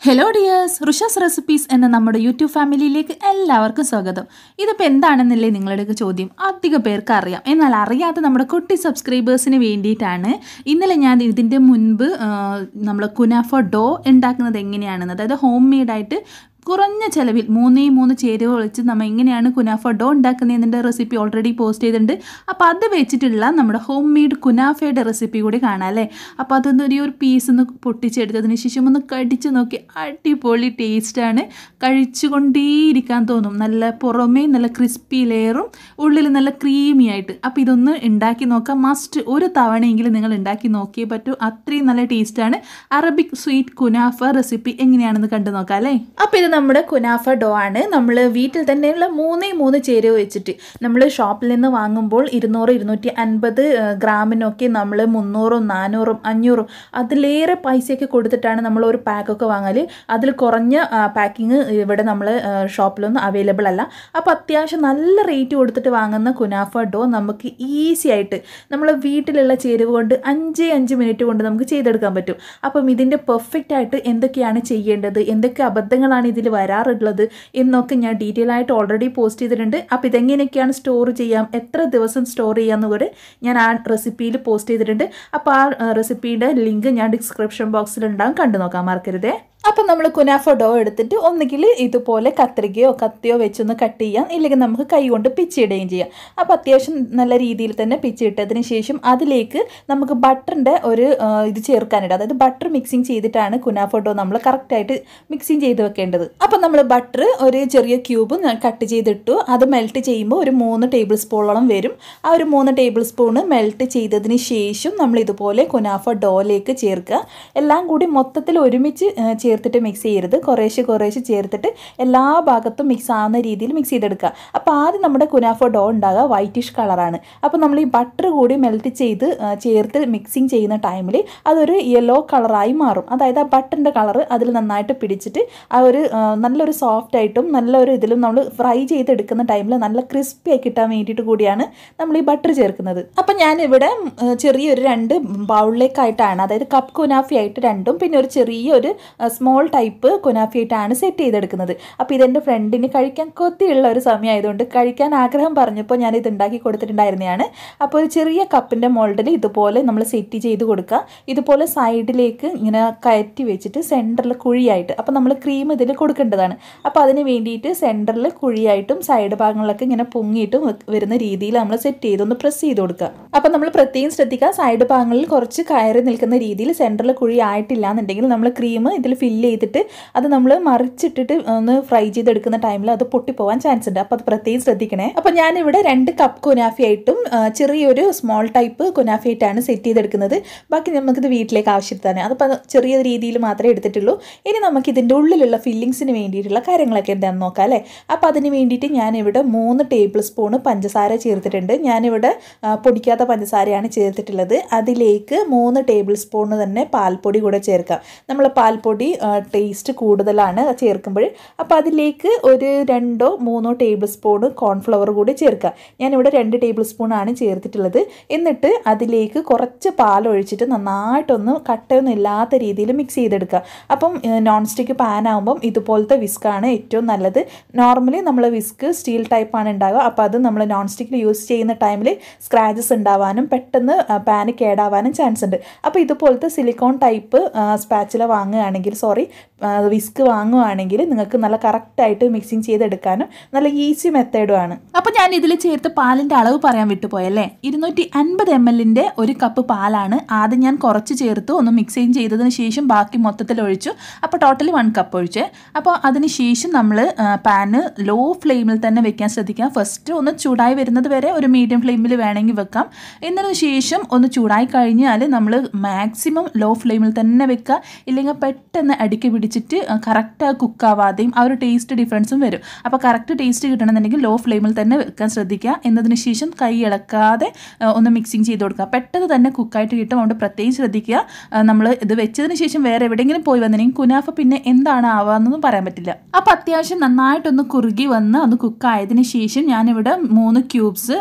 hello dears റുഷാസ് recipes എന്ന നമ്മുടെ YouTube ഫാമിലിയിലേക്ക് എല്ലാവർക്കും സ്വാഗതം ഇതിപ്പോൾ എന്താണെന്നല്ലേ നിങ്ങളുടെയൊക്കെ ചോദ്യം അധികം പേർക്ക് അറിയാം എന്നാൽ അറിയാത്ത നമ്മുടെ കുട്ടി സബ്സ്ക്രൈബേഴ്സിന് വേണ്ടിയിട്ടാണ് ഇന്നലെ ഞാൻ ഇതിൻ്റെ മുൻപ് നമ്മൾ കുനാഫ ഡോ ഉണ്ടാക്കുന്നത് എങ്ങനെയാണെന്ന് അതായത് ഹോം മെയ്ഡായിട്ട് കുറഞ്ഞ ചിലവിൽ മൂന്നേ മൂന്ന് ചേരുവ വെച്ച് നമ്മൾ എങ്ങനെയാണ് കുനാഫ ഡോ ഉണ്ടാക്കുന്നതിൻ്റെ റെസിപ്പി ഓൾറെഡി പോസ്റ്റ് ചെയ്തിട്ടുണ്ട് അപ്പോൾ അത് വെച്ചിട്ടുള്ള നമ്മുടെ ഹോം മെയ്ഡ് കുനാഫയുടെ റെസിപ്പി കൂടി കാണാം അല്ലേ അപ്പോൾ അതൊന്ന് ഒരു ഒരു പീസ് ഒന്ന് പൊട്ടിച്ചെടുത്തതിന് ശേഷം ഒന്ന് കടിച്ച് നോക്കി അടിപൊളി ടേസ്റ്റാണ് കഴിച്ചുകൊണ്ടേയിരിക്കാൻ തോന്നും നല്ല പുറമേ നല്ല ക്രിസ്പി ലെയറും ഉള്ളിൽ നല്ല ക്രീമി ആയിട്ട് അപ്പോൾ ഇതൊന്ന് ഉണ്ടാക്കി നോക്കാം മസ്റ്റ് ഒരു തവണയെങ്കിലും നിങ്ങൾ ഉണ്ടാക്കി നോക്കിയേ പറ്റൂ അത്രയും നല്ല ടേസ്റ്റാണ് അറബിക് സ്വീറ്റ് കുനാഫ റെസിപ്പി എങ്ങനെയാണെന്ന് കണ്ടു നോക്കാം അല്ലേ അപ്പോൾ ഇത് നമ്മുടെ കുനാഫ ഡോ ആണ് നമ്മൾ വീട്ടിൽ തന്നെയുള്ള മൂന്നേ മൂന്ന് ചേരുവ വെച്ചിട്ട് നമ്മൾ ഷോപ്പിൽ നിന്ന് വാങ്ങുമ്പോൾ ഇരുന്നൂറ് ഇരുന്നൂറ്റി അൻപത് ഗ്രാമിനൊക്കെ നമ്മൾ മുന്നൂറും നാനൂറും അഞ്ഞൂറും അതിലേറെ പൈസയൊക്കെ കൊടുത്തിട്ടാണ് നമ്മൾ ഒരു പാക്കൊക്കെ വാങ്ങൽ അതിൽ കുറഞ്ഞ പാക്കിങ് ഇവിടെ നമ്മൾ ഷോപ്പിലൊന്നും അവൈലബിൾ അല്ല അപ്പോൾ അത്യാവശ്യം നല്ല റേറ്റ് കൊടുത്തിട്ട് വാങ്ങുന്ന കുനാഫ ഡോ നമുക്ക് ഈസി ആയിട്ട് നമ്മൾ വീട്ടിലുള്ള ചേരുവ കൊണ്ട് അഞ്ച് അഞ്ച് മിനിറ്റ് കൊണ്ട് നമുക്ക് ചെയ്തെടുക്കാൻ പറ്റും അപ്പം ഇതിൻ്റെ പെർഫെക്റ്റ് ആയിട്ട് എന്തൊക്കെയാണ് ചെയ്യേണ്ടത് എന്തൊക്കെ അബദ്ധങ്ങളാണ് ഇതിൽ വരാറുള്ളത് എന്നൊക്കെ ഞാൻ ഡീറ്റെയിൽ ആയിട്ട് ഓൾറെഡി പോസ്റ്റ് ചെയ്തിട്ടുണ്ട് അപ്പോൾ ഇതെങ്ങനെയൊക്കെയാണ് സ്റ്റോർ ചെയ്യാം എത്ര ദിവസം സ്റ്റോർ ചെയ്യാമെന്ന് കൂടെ ഞാൻ ആ റെസിപ്പിയിൽ പോസ്റ്റ് ചെയ്തിട്ടുണ്ട് അപ്പോൾ ആ റെസിപ്പിയുടെ ലിങ്ക് ഞാൻ ഡിസ്ക്രിപ്ഷൻ ബോക്സിൽ ഉണ്ടാകും കണ്ടു നോക്കാൻ മറക്കരുതേ അപ്പം നമ്മൾ കുനാഫ ഡോ എടുത്തിട്ട് ഒന്നുകിൽ ഇതുപോലെ കത്രികയോ കത്തിയോ വെച്ചൊന്ന് കട്ട് ചെയ്യാം ഇല്ലെങ്കിൽ നമുക്ക് കൈ കൊണ്ട് പിച്ചിടുകയും ചെയ്യാം അപ്പോൾ അത്യാവശ്യം നല്ല രീതിയിൽ തന്നെ പിച്ചിട്ടതിന് ശേഷം അതിലേക്ക് നമുക്ക് ബട്ടറിൻ്റെ ഒരു ഇത് ചേർക്കാനുണ്ട് അതായത് ബട്ടർ മിക്സിങ് ചെയ്തിട്ടാണ് കുനാഫ ഡോ നമ്മൾ കറക്റ്റായിട്ട് മിക്സിങ് ചെയ്ത് വെക്കേണ്ടത് അപ്പം നമ്മൾ ബട്ടർ ഒരു ചെറിയ ക്യൂബ് കട്ട് ചെയ്തിട്ടു അത് മെൽറ്റ് ചെയ്യുമ്പോൾ ഒരു മൂന്ന് ടേബിൾ സ്പൂണോളം വരും ആ ഒരു മൂന്ന് ടേബിൾ സ്പൂണ് മെൽറ്റ് ചെയ്തതിന് ശേഷം നമ്മൾ ഇതുപോലെ കുനാഫ ഡോയിലേക്ക് ചേർക്കുക എല്ലാം കൂടി മൊത്തത്തിൽ ഒരുമിച്ച് ചേർത്തിട്ട് മിക്സ് ചെയ്യരുത് കുറേശ്ശെ കുറേശ്ശെ ചേർത്തിട്ട് എല്ലാ ഭാഗത്തും മിക്സ് ആവുന്ന രീതിയിൽ മിക്സ് ചെയ്തെടുക്കുക അപ്പോൾ ആദ്യം നമ്മുടെ കുനാഫ ഡോ ഉണ്ടാകുക വൈറ്റിഷ് കളറാണ് അപ്പോൾ നമ്മൾ ഈ ബട്ടർ കൂടി മെൽറ്റ് ചെയ്ത് ചേർത്ത് മിക്സിങ് ചെയ്യുന്ന ടൈമിൽ അതൊരു യെല്ലോ കളറായി മാറും അതായത് ആ ബട്ടറിൻ്റെ കളർ അതിൽ നന്നായിട്ട് പിടിച്ചിട്ട് ആ ഒരു നല്ലൊരു സോഫ്റ്റ് ആയിട്ടും നല്ലൊരു ഇതിലും നമ്മൾ ഫ്രൈ ചെയ്തെടുക്കുന്ന ടൈമിൽ നല്ല ക്രിസ്പി ആയി കിട്ടാൻ വേണ്ടിയിട്ട് കൂടിയാണ് നമ്മൾ ഈ ബട്ടർ ചേർക്കുന്നത് അപ്പം ഞാനിവിടെ ചെറിയൊരു രണ്ട് ബൗളിലേക്കായിട്ടാണ് അതായത് കപ്പ് കുനാഫി ആയിട്ട് രണ്ടും പിന്നെ ഒരു ചെറിയൊരു സ്മോൾ ടൈപ്പ് കുനാഫിയായിട്ടാണ് സെറ്റ് ചെയ്തെടുക്കുന്നത് അപ്പോൾ ഇതെൻ്റെ ഫ്രണ്ടിന് കഴിക്കാൻ കൊത്തിയുള്ള ഒരു സമയമായതുകൊണ്ട് കഴിക്കാൻ ആഗ്രഹം പറഞ്ഞപ്പോൾ ഞാൻ ഇത് ഉണ്ടാക്കി കൊടുത്തിട്ടുണ്ടായിരുന്നതാണ് അപ്പോൾ ഒരു ചെറിയ കപ്പിൻ്റെ മോൾഡിൽ ഇതുപോലെ നമ്മൾ സെറ്റ് ചെയ്ത് കൊടുക്കുക ഇതുപോലെ സൈഡിലേക്ക് ഇങ്ങനെ കയറ്റി വെച്ചിട്ട് സെൻറ്ററിൽ കുഴിയായിട്ട് അപ്പോൾ നമ്മൾ ക്രീം ഇതിൽ കൊടുക്കേണ്ടതാണ് അപ്പോൾ അതിന് വേണ്ടിയിട്ട് സെൻറ്ററിൽ കുഴിയായിട്ടും സൈഡ് ഭാഗങ്ങളിലൊക്കെ ഇങ്ങനെ പൊങ്ങിയിട്ടും വരുന്ന രീതിയിൽ നമ്മൾ സെറ്റ് ചെയ്തൊന്ന് പ്രസ് ചെയ്ത് കൊടുക്കുക അപ്പോൾ നമ്മൾ പ്രത്യേകം ശ്രദ്ധിക്കുക സൈഡ് ഭാഗങ്ങളിൽ കുറച്ച് കയറി നിൽക്കുന്ന രീതിയിൽ സെൻറ്ററിൽ കുഴി ആയിട്ടില്ല എന്നുണ്ടെങ്കിൽ നമ്മൾ ക്രീം ഇതിൽ ഫില്ല് ചെയ്തിട്ട് അത് നമ്മൾ മറിച്ചിട്ടിട്ട് ഒന്ന് ഫ്രൈ ചെയ്തെടുക്കുന്ന ടൈമിൽ അത് പൊട്ടിപ്പോവാൻ ചാൻസ് ഉണ്ട് അപ്പോൾ അത് പ്രത്യേകം ശ്രദ്ധിക്കണേ അപ്പോൾ ഞാനിവിടെ രണ്ട് കപ്പ് കുനാഫി ആയിട്ടും ചെറിയൊരു സ്മോൾ ടൈപ്പ് കുനാഫി ആയിട്ടാണ് സെറ്റ് ചെയ്തെടുക്കുന്നത് ബാക്കി നമുക്കിത് വീട്ടിലേക്ക് ആവശ്യത്തിന് അതിപ്പോൾ ചെറിയ രീതിയിൽ മാത്രമേ എടുത്തിട്ടുള്ളൂ ഇനി നമുക്ക് ഇതിൻ്റെ ഉള്ളിലുള്ള ഫില്ലിങ്സിന് വേണ്ടിയിട്ടുള്ള കാര്യങ്ങളൊക്കെ എന്താണെന്ന് നോക്കാം അല്ലേ അപ്പോൾ അതിന് വേണ്ടിയിട്ട് ഞാനിവിടെ മൂന്ന് ടേബിൾ സ്പൂണ് പഞ്ചസാര ചേർത്തിട്ടുണ്ട് ഞാനിവിടെ പൊടിക്കാത്ത പഞ്ചസാരയാണ് ചേർത്തിട്ടുള്ളത് അതിലേക്ക് മൂന്ന് ടേബിൾ സ്പൂണ് തന്നെ പാൽപ്പൊടി കൂടെ ചേർക്കാം നമ്മൾ പാൽപ്പൊടി ടേസ്റ്റ് കൂടുതലാണ് ചേർക്കുമ്പോൾ അപ്പോൾ അതിലേക്ക് ഒരു രണ്ടോ മൂന്നോ ടേബിൾ സ്പൂണ് കോൺഫ്ലവർ കൂടി ചേർക്കുക ഞാനിവിടെ രണ്ട് ടേബിൾ സ്പൂണാണ് ചേർത്തിട്ടുള്ളത് എന്നിട്ട് അതിലേക്ക് കുറച്ച് പാൽ ഒഴിച്ചിട്ട് നന്നായിട്ടൊന്ന് കട്ടയൊന്നും ഇല്ലാത്ത രീതിയിൽ മിക്സ് ചെയ്തെടുക്കുക അപ്പം നോൺ സ്റ്റിക്ക് പാൻ ആകുമ്പം ഇതുപോലത്തെ വിസ്ക്കാണ് ഏറ്റവും നല്ലത് നോർമലി നമ്മൾ വിസ്ക് സ്റ്റീൽ ടൈപ്പാണ് ഉണ്ടാവുക അപ്പോൾ അത് നമ്മൾ നോൺ സ്റ്റിക്കിൽ യൂസ് ചെയ്യുന്ന ടൈമിൽ സ്ക്രാച്ചസ് ഉണ്ടാവാനും പെട്ടെന്ന് പാന് കേടാവാനും ചാൻസ് ഉണ്ട് അപ്പോൾ ഇതുപോലത്തെ സിലിക്കോൺ ടൈപ്പ് സ്പാച്ചില വാങ്ങുകയാണെങ്കിൽ സോറി വിസ്ക് വാങ്ങുവാണെങ്കിൽ നിങ്ങൾക്ക് നല്ല കറക്റ്റായിട്ട് മിക്സിങ് ചെയ്തെടുക്കാനും നല്ല ഈസി മെത്തേഡുമാണ് അപ്പോൾ ഞാൻ ഇതിൽ ചേർത്ത് പാലിൻ്റെ അളവ് പറയാൻ വിട്ടുപോയല്ലേ ഇരുന്നൂറ്റി അൻപത് എം എല്ലിൻ്റെ ഒരു കപ്പ് പാലാണ് ആദ്യം ഞാൻ കുറച്ച് ചേർത്ത് ഒന്ന് മിക്സിങ് ചെയ്തതിന് ശേഷം ബാക്കി മൊത്തത്തിൽ ഒഴിച്ചു അപ്പോൾ ടോട്ടലി വൺ കപ്പ് ഒഴിച്ച് അപ്പോൾ അതിന് ശേഷം നമ്മൾ പാന് ലോ ഫ്ലെയിമിൽ തന്നെ വെക്കാൻ ശ്രദ്ധിക്കാം ഫസ്റ്റ് ഒന്ന് ചൂടായി വരുന്നത് വരെ ഒരു മീഡിയം ഫ്ലെയിമിൽ വേണമെങ്കിൽ വെക്കാം എന്നതിന് ശേഷം ഒന്ന് ചൂടായി കഴിഞ്ഞാൽ നമ്മൾ മാക്സിമം ലോ ഫ്ലെയിമിൽ തന്നെ വെക്കുക ഇല്ലെങ്കിൽ പെട്ടെന്ന് അടുക്കി പിടിച്ചിട്ട് കറക്റ്റ് കുക്കാവാതെയും ആ ഒരു ടേസ്റ്റ് ഡിഫറൻസും വരും അപ്പോൾ കറക്റ്റ് ടേസ്റ്റ് കിട്ടണമെന്നുണ്ടെങ്കിൽ ലോ ഫ്ലെയിമിൽ തന്നെ വെക്കാൻ ശ്രദ്ധിക്കുക എന്നതിന് ശേഷം കൈ ഇളക്കാതെ ഒന്ന് മിക്സിങ് ചെയ്ത് കൊടുക്കുക പെട്ടെന്ന് തന്നെ കുക്കായിട്ട് കിട്ടും അതുകൊണ്ട് പ്രത്യേകം ശ്രദ്ധിക്കുക നമ്മൾ ഇത് വെച്ചതിന് ശേഷം വേറെ എവിടെയെങ്കിലും പോയി വന്നിട്ടുണ്ടെങ്കിൽ കുനാഫ പിന്നെ എന്താണ് ആവാന്നൊന്നും പറയാൻ പറ്റില്ല അപ്പോൾ അത്യാവശ്യം നന്നായിട്ടൊന്ന് കുറുകി വന്ന് ഒന്ന് കുക്കായതിന് ശേഷം ഞാനിവിടെ മൂന്ന് ക്യൂബ്സ്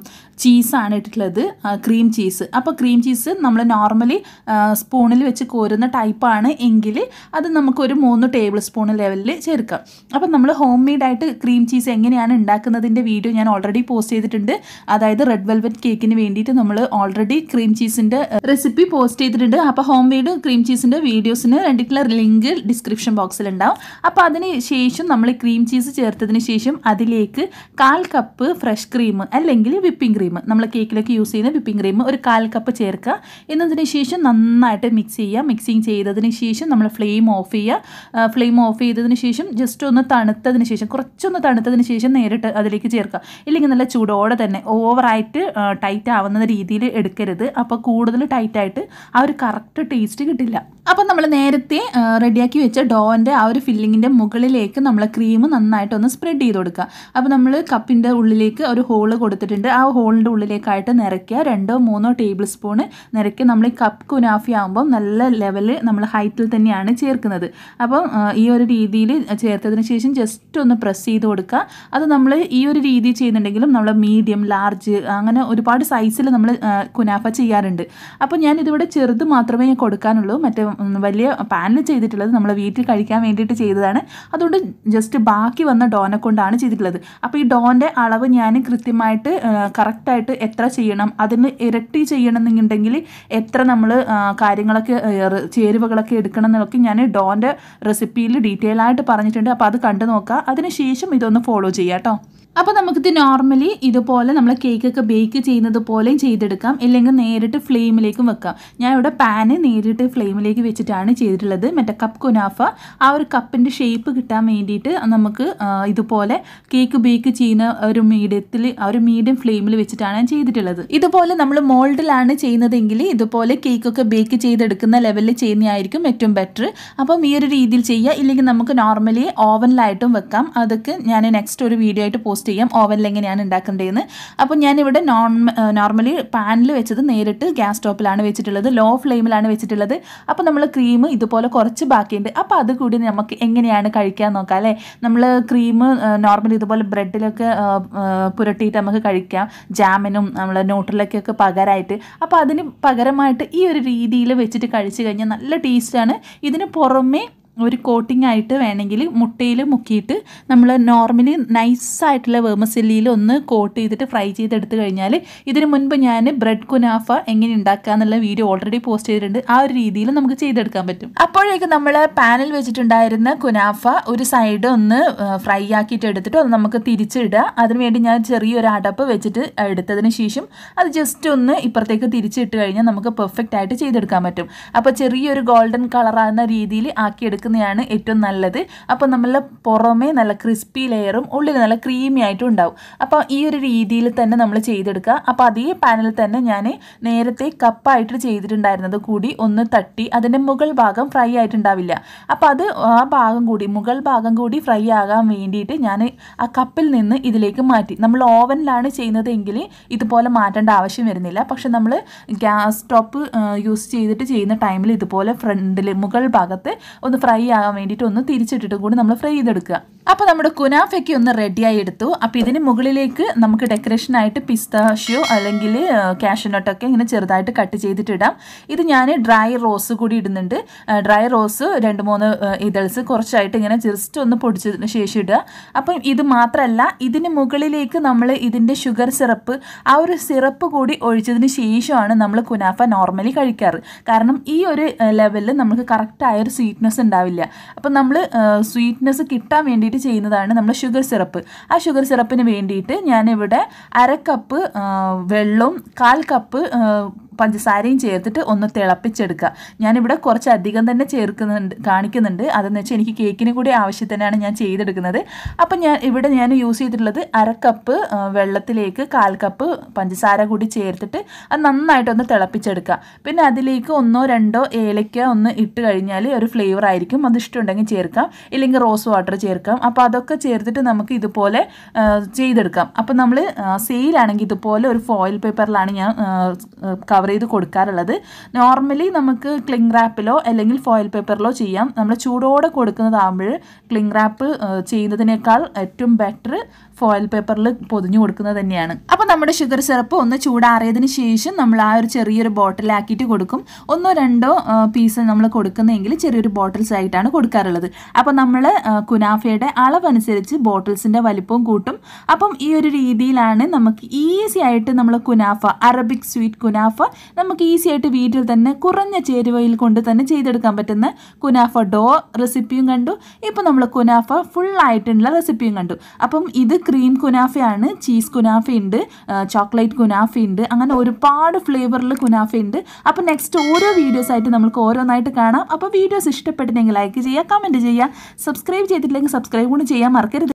ചീസാണ് ഇട്ടിട്ടുള്ളത് ക്രീം ചീസ് അപ്പോൾ ക്രീം ചീസ് നമ്മൾ നോർമലി സ്പൂണിൽ വെച്ച് കോരുന്ന ടൈപ്പാണ് എങ്കിൽ അത് നമുക്ക് ഒരു മൂന്ന് ടേബിൾ സ്പൂൺ ലെവലിൽ ചേർക്കാം അപ്പം നമ്മൾ ഹോം മെയ്ഡായിട്ട് ക്രീം ചീസ് എങ്ങനെയാണ് ഉണ്ടാക്കുന്നതിൻ്റെ വീഡിയോ ഞാൻ ഓൾറെഡി പോസ്റ്റ് ചെയ്തിട്ടുണ്ട് അതായത് റെഡ് വെൽവെറ്റ് കേക്കിന് വേണ്ടിയിട്ട് നമ്മൾ ഓൾറെഡി ക്രീം ചീസിൻ്റെ റെസിപ്പി പോസ്റ്റ് ചെയ്തിട്ടുണ്ട് അപ്പോൾ ഹോം മെയ്ഡ് ക്രീം ചീസിൻ്റെ വീഡിയോസിന് വേണ്ടിയിട്ടുള്ള ലിങ്ക് ഡിസ്ക്രിപ്ഷൻ ബോക്സിൽ ഉണ്ടാവും അപ്പോൾ അതിന് ശേഷം നമ്മൾ ക്രീം ചീസ് ചേർത്തതിന് ശേഷം അതിലേക്ക് കാൽ കപ്പ് ഫ്രഷ് ക്രീം അല്ലെങ്കിൽ വിപ്പിംഗ് ക്രീം നമ്മൾ കേക്കിലൊക്കെ യൂസ് ചെയ്യുന്ന വിപ്പിംഗ് ക്രീം ഒരു കാൽ കപ്പ് ചേർക്കുക എന്നതിന് ശേഷം നന്നായിട്ട് മിക്സ് ചെയ്യുക മിക്സിങ് ചെയ്തതിന് ശേഷം നമ്മൾ ഫ്ലെയിം ഓഫ് ചെയ്യുക ഫ്ലെയിം ഓഫ് ചെയ്തതിന് ശേഷം ജസ്റ്റ് ഒന്ന് തണുത്തതിന് ശേഷം കുറച്ചൊന്ന് തണുത്തതിന് ശേഷം നേരിട്ട് അതിലേക്ക് ചേർക്കുക ഇല്ലെങ്കിൽ നല്ല ചൂടോടെ തന്നെ ഓവറായിട്ട് ടൈറ്റ് ആവുന്ന രീതിയിൽ എടുക്കരുത് അപ്പോൾ കൂടുതൽ ടൈറ്റായിട്ട് ആ ഒരു കറക്റ്റ് ടേസ്റ്റ് കിട്ടില്ല അപ്പം നമ്മൾ നേരത്തെ റെഡിയാക്കി വെച്ച ഡോൻ്റെ ആ ഒരു ഫില്ലിങ്ങിൻ്റെ മുകളിലേക്ക് നമ്മൾ ക്രീം നന്നായിട്ടൊന്ന് സ്പ്രെഡ് ചെയ്ത് കൊടുക്കുക അപ്പോൾ നമ്മൾ കപ്പിൻ്റെ ഉള്ളിലേക്ക് ഒരു ഹോള് കൊടുത്തിട്ടുണ്ട് ആ ഹോളിൻ്റെ ഉള്ളിലേക്കായിട്ട് നിറയ്ക്കുക രണ്ടോ മൂന്നോ ടേബിൾ സ്പൂണ് നിറയ്ക്കുക നമ്മൾ ഈ കപ്പ് കുനാഫി ആകുമ്പോൾ നല്ല ലെവല് നമ്മൾ ഹൈറ്റിൽ തന്നെയാണ് ചേർക്കുന്നത് അപ്പം ഈ ഒരു രീതിയിൽ ചേർത്തതിന് ശേഷം ജസ്റ്റ് ഒന്ന് പ്രസ് ചെയ്ത് കൊടുക്കുക അത് നമ്മൾ ഈ ഒരു രീതി ചെയ്യുന്നുണ്ടെങ്കിലും നമ്മൾ മീഡിയം ലാർജ് അങ്ങനെ ഒരുപാട് സൈസിൽ നമ്മൾ കുനാഫ ചെയ്യാറുണ്ട് അപ്പോൾ ഞാൻ ഇതിവിടെ ചെറുത് മാത്രമേ കൊടുക്കാനുള്ളൂ മറ്റേ വലിയ പാനിൽ ചെയ്തിട്ടുള്ളത് നമ്മൾ വീട്ടിൽ കഴിക്കാൻ വേണ്ടിയിട്ട് ചെയ്തതാണ് അതുകൊണ്ട് ജസ്റ്റ് ബാക്കി വന്ന ഡോനെ കൊണ്ടാണ് ചെയ്തിട്ടുള്ളത് അപ്പോൾ ഈ ഡോൻ്റെ അളവ് ഞാൻ കൃത്യമായിട്ട് കറക്റ്റായിട്ട് എത്ര ചെയ്യണം അതിന് ഇരട്ടി ചെയ്യണമെന്നുണ്ടെങ്കിൽ എത്ര നമ്മൾ കാര്യങ്ങളൊക്കെ ചേരുവകളൊക്കെ എടുക്കണം എന്നൊക്കെ ഞാൻ ഡോൻ്റെ റെസിപ്പിയിൽ ഡീറ്റെയിൽ ആയിട്ട് പറഞ്ഞിട്ടുണ്ട് അപ്പോൾ അത് കണ്ടു നോക്കുക അതിനുശേഷം ഇതൊന്ന് ഫോളോ ചെയ്യാം കേട്ടോ അപ്പോൾ നമുക്കിത് നോർമലി ഇതുപോലെ നമ്മൾ കേക്കൊക്കെ ബേക്ക് ചെയ്യുന്നത് പോലെയും ചെയ്തെടുക്കാം ഇല്ലെങ്കിൽ നേരിട്ട് ഫ്ലെയിമിലേക്കും വെക്കാം ഞാൻ ഇവിടെ പാന് നേരിട്ട് ഫ്ലെയിമിലേക്ക് വെച്ചിട്ടാണ് ചെയ്തിട്ടുള്ളത് മറ്റേ കപ്പ് കുനാഫ ആ ഒരു കപ്പിൻ്റെ ഷേപ്പ് കിട്ടാൻ വേണ്ടിയിട്ട് നമുക്ക് ഇതുപോലെ കേക്ക് ബേക്ക് ചെയ്യുന്ന ഒരു മീഡിയത്തിൽ ആ ഒരു മീഡിയം ഫ്ലെയിമിൽ വെച്ചിട്ടാണ് ഞാൻ ചെയ്തിട്ടുള്ളത് ഇതുപോലെ നമ്മൾ മോൾഡിലാണ് ചെയ്യുന്നതെങ്കിൽ ഇതുപോലെ കേക്കൊക്കെ ബേക്ക് ചെയ്തെടുക്കുന്ന ലെവലിൽ ചെയ്യുന്നതായിരിക്കും ഏറ്റവും ബെറ്റർ അപ്പം ഈ ഒരു രീതിയിൽ ചെയ്യുക ഇല്ലെങ്കിൽ നമുക്ക് നോർമലി ഓവനിലായിട്ടും വെക്കാം അതൊക്കെ ഞാൻ നെക്സ്റ്റ് ഒരു വീഡിയോ ആയിട്ട് പോസ്റ്റ് ചെയ്യാം ഓവനിൽ എങ്ങനെയാണ് ഉണ്ടാക്കേണ്ടതെന്ന് അപ്പോൾ ഞാനിവിടെ നോൺ നോർമലി പാനിൽ വെച്ചത് നേരിട്ട് ഗ്യാസ് സ്റ്റോപ്പിലാണ് വെച്ചിട്ടുള്ളത് ലോ ഫ്ലെയിമിലാണ് വെച്ചിട്ടുള്ളത് അപ്പോൾ നമ്മൾ ക്രീം ഇതുപോലെ കുറച്ച് ബാക്കിയുണ്ട് അപ്പോൾ അത് കൂടി നമുക്ക് എങ്ങനെയാണ് കഴിക്കാൻ നോക്കാം അല്ലേ നമ്മൾ ക്രീം നോർമലി ഇതുപോലെ ബ്രെഡിലൊക്കെ പുരട്ടിയിട്ട് നമുക്ക് കഴിക്കാം ജാമിനും നമ്മൾ ന്യൂട്രലൊക്കെ പകരമായിട്ട് അപ്പോൾ അതിന് പകരമായിട്ട് ഈ ഒരു രീതിയിൽ വെച്ചിട്ട് കഴിച്ചു കഴിഞ്ഞാൽ നല്ല ടേസ്റ്റാണ് ഇതിന് പുറമേ ഒരു കോട്ടിംഗ് ആയിട്ട് വേണമെങ്കിൽ മുട്ടയിൽ മുക്കിയിട്ട് നമ്മൾ നോർമലി നൈസായിട്ടുള്ള വേമസെല്ലിയിൽ ഒന്ന് കോട്ട് ചെയ്തിട്ട് ഫ്രൈ ചെയ്തെടുത്ത് കഴിഞ്ഞാൽ ഇതിന് മുൻപ് ഞാൻ ബ്രെഡ് കുനാഫ എങ്ങനെ ഉണ്ടാക്കുക എന്നുള്ള വീഡിയോ ഓൾറെഡി പോസ്റ്റ് ചെയ്തിട്ടുണ്ട് ആ ഒരു രീതിയിൽ നമുക്ക് ചെയ്തെടുക്കാൻ പറ്റും അപ്പോഴേക്കും നമ്മൾ പാനിൽ വെച്ചിട്ടുണ്ടായിരുന്ന കുനാഫ ഒരു സൈഡ് ഒന്ന് ഫ്രൈ ആക്കിയിട്ട് എടുത്തിട്ട് അത് നമുക്ക് തിരിച്ചിടുക അതിനുവേണ്ടി ഞാൻ ചെറിയൊരു അടപ്പ് വെച്ചിട്ട് എടുത്തതിന് ശേഷം അത് ജസ്റ്റ് ഒന്ന് ഇപ്പുറത്തേക്ക് തിരിച്ചിട്ട് കഴിഞ്ഞാൽ നമുക്ക് പെർഫെക്റ്റ് ആയിട്ട് ചെയ്തെടുക്കാൻ പറ്റും അപ്പോൾ ചെറിയൊരു ഗോൾഡൻ കളറാകുന്ന രീതിയിൽ ആക്കിയെടുക്കുന്നതാണ് ഏറ്റവും നല്ലത് അപ്പോൾ നമ്മൾ പുറമേ നല്ല ക്രിസ്പി ലെയറും ഉള്ളിൽ നല്ല ക്രീമി ആയിട്ടും ഉണ്ടാവും അപ്പോൾ ഈ ഒരു രീതിയിൽ തന്നെ നമ്മൾ ചെയ്തെടുക്കുക അപ്പോൾ അതേ പാനിൽ തന്നെ ഞാൻ നേരത്തെ കപ്പായിട്ട് ചെയ്തിട്ടുണ്ടായിരുന്നത് കൂടി ഒന്ന് തട്ടി അതിൻ്റെ മുകൾ ഭാഗം ഫ്രൈ ആയിട്ടുണ്ടാവില്ല അപ്പോൾ അത് ആ ഭാഗം കൂടി മുകൾ ഭാഗം കൂടി ഫ്രൈ ആകാൻ വേണ്ടിയിട്ട് ഞാൻ ആ കപ്പിൽ നിന്ന് ഇതിലേക്ക് മാറ്റി നമ്മൾ ഓവനിലാണ് ചെയ്യുന്നതെങ്കിൽ ഇതുപോലെ മാറ്റേണ്ട ആവശ്യം വരുന്നില്ല പക്ഷെ നമ്മൾ ഗ്യാസ് സ്റ്റോപ്പ് യൂസ് ചെയ്തിട്ട് ചെയ്യുന്ന ടൈമിൽ ഇതുപോലെ ഫ്രണ്ടിൽ മുകൾ ഭാഗത്ത് ഒന്ന് ഫ്രൈ ആകാൻ വേണ്ടിയിട്ട് ഒന്ന് തിരിച്ചിട്ടിട്ട് കൂടി നമ്മൾ ഫ്രൈ ചെയ്തെടുക്കുക അപ്പോൾ നമ്മുടെ കുനാഫയ്ക്ക് ഒന്ന് റെഡിയായി എടുത്തു അപ്പോൾ ഇതിന് മുകളിലേക്ക് നമുക്ക് ഡെക്കറേഷനായിട്ട് പിസ്താഷ്യോ അല്ലെങ്കിൽ കാഷ്യനട്ടൊക്കെ ഇങ്ങനെ ചെറുതായിട്ട് കട്ട് ചെയ്തിട്ടിടാം ഇത് ഞാൻ ഡ്രൈ റോസ് കൂടി ഇടുന്നുണ്ട് ഡ്രൈ റോസ് രണ്ട് മൂന്ന് ഇതൾസ് കുറച്ചായിട്ട് ഇങ്ങനെ ജസ്റ്റ് ഒന്ന് പൊടിച്ചതിന് ശേഷം ഇടുക അപ്പം ഇത് മാത്രമല്ല ഇതിന് മുകളിലേക്ക് നമ്മൾ ഇതിൻ്റെ ഷുഗർ സിറപ്പ് ആ ഒരു സിറപ്പ് കൂടി ഒഴിച്ചതിന് ശേഷമാണ് നമ്മൾ കുനാഫ നോർമലി കഴിക്കാറ് കാരണം ഈ ഒരു ലെവലിൽ നമുക്ക് കറക്റ്റായ ഒരു സ്വീറ്റ്നെസ് ഉണ്ടാവില്ല അപ്പം നമ്മൾ സ്വീറ്റ്നെസ് കിട്ടാൻ വേണ്ടിയിട്ട് ചെയ്യുന്നതാണ് നമ്മൾ ഷുഗർ സിറപ്പ് ആ ഷുഗർ സിറപ്പിന് വേണ്ടിയിട്ട് ഞാനിവിടെ അര കപ്പ് വെള്ളവും കാൽ കപ്പ് പഞ്ചസാരയും ചേർത്തിട്ട് ഒന്ന് തിളപ്പിച്ചെടുക്കുക ഞാനിവിടെ കുറച്ച് അധികം തന്നെ ചേർക്കുന്നുണ്ട് കാണിക്കുന്നുണ്ട് അതെന്ന് വെച്ചാൽ എനിക്ക് കേക്കിന് കൂടി ആവശ്യത്തിനാണ് ഞാൻ ചെയ്തെടുക്കുന്നത് അപ്പം ഞാൻ ഇവിടെ ഞാൻ യൂസ് ചെയ്തിട്ടുള്ളത് അര കപ്പ് വെള്ളത്തിലേക്ക് കാൽ കപ്പ് പഞ്ചസാര കൂടി ചേർത്തിട്ട് അത് നന്നായിട്ടൊന്ന് തിളപ്പിച്ചെടുക്കുക പിന്നെ അതിലേക്ക് ഒന്നോ രണ്ടോ ഏലക്ക ഒന്ന് ഇട്ട് കഴിഞ്ഞാൽ ഒരു ഫ്ലേവർ ആയിരിക്കും അത് ഇഷ്ടമുണ്ടെങ്കിൽ ചേർക്കാം ഇല്ലെങ്കിൽ റോസ് വാട്ടർ ചേർക്കാം അപ്പോൾ അതൊക്കെ ചേർത്തിട്ട് നമുക്ക് ഇതുപോലെ ചെയ്തെടുക്കാം അപ്പോൾ നമ്മൾ സെയിലാണെങ്കിൽ ഇതുപോലെ ഒരു ഫോയിൽ പേപ്പറിലാണ് ഞാൻ കവർ കവർ ചെയ്ത് കൊടുക്കാറുള്ളത് നോർമലി നമുക്ക് ക്ലിംഗ് റാപ്പിലോ അല്ലെങ്കിൽ ഫോയിൽ പേപ്പറിലോ ചെയ്യാം നമ്മൾ ചൂടോടെ കൊടുക്കുന്നതാകുമ്പോൾ ക്ലിംഗ് റാപ്പ് ചെയ്യുന്നതിനേക്കാൾ ഏറ്റവും ബെറ്റർ ഫോയിൽ പേപ്പറിൽ പൊതിഞ്ഞു കൊടുക്കുന്നത് തന്നെയാണ് അപ്പോൾ നമ്മുടെ ഷുഗർ സിറപ്പ് ഒന്ന് ചൂടാറിയതിന് ശേഷം നമ്മൾ ആ ഒരു ചെറിയൊരു ബോട്ടിലാക്കിയിട്ട് കൊടുക്കും ഒന്നോ രണ്ടോ പീസ് നമ്മൾ കൊടുക്കുന്നതെങ്കിൽ ചെറിയൊരു ബോട്ടിൽസ് ആയിട്ടാണ് കൊടുക്കാറുള്ളത് അപ്പോൾ നമ്മൾ കുനാഫയുടെ അളവനുസരിച്ച് ബോട്ടിൽസിൻ്റെ വലിപ്പവും കൂട്ടും അപ്പം ഈ ഒരു രീതിയിലാണ് നമുക്ക് ഈസി ആയിട്ട് നമ്മൾ കുനാഫ അറബിക് സ്വീറ്റ് കുനാഫ നമുക്ക് ഈസി ആയിട്ട് വീട്ടിൽ തന്നെ കുറഞ്ഞ ചേരുവയിൽ കൊണ്ട് തന്നെ ചെയ്തെടുക്കാൻ പറ്റുന്ന കുനാഫ ഡോ റെസിപ്പിയും കണ്ടു ഇപ്പോൾ നമ്മൾ കുനാഫ ഫുൾ ആയിട്ടുള്ള റെസിപ്പിയും കണ്ടു അപ്പം ഇത് ക്രീം കുനാഫയാണ് ചീസ് കുനാഫ ഉണ്ട് ചോക്ലേറ്റ് കുനാഫ ഉണ്ട് അങ്ങനെ ഒരുപാട് ഫ്ലേവറിൽ കുനാഫ ഉണ്ട് അപ്പോൾ നെക്സ്റ്റ് ഓരോ വീഡിയോസ് ആയിട്ട് നമുക്ക് ഓരോന്നായിട്ട് കാണാം അപ്പോൾ വീഡിയോസ് ഇഷ്ടപ്പെട്ടിട്ടുണ്ടെങ്കിൽ ലൈക്ക് ചെയ്യുക കമൻറ്റ് ചെയ്യുക സബ്സ്ക്രൈബ് ചെയ്തിട്ടില്ലെങ്കിൽ സബ്സ്ക്രൈബ് കൂടി ചെയ്യാൻ മറക്കരുത്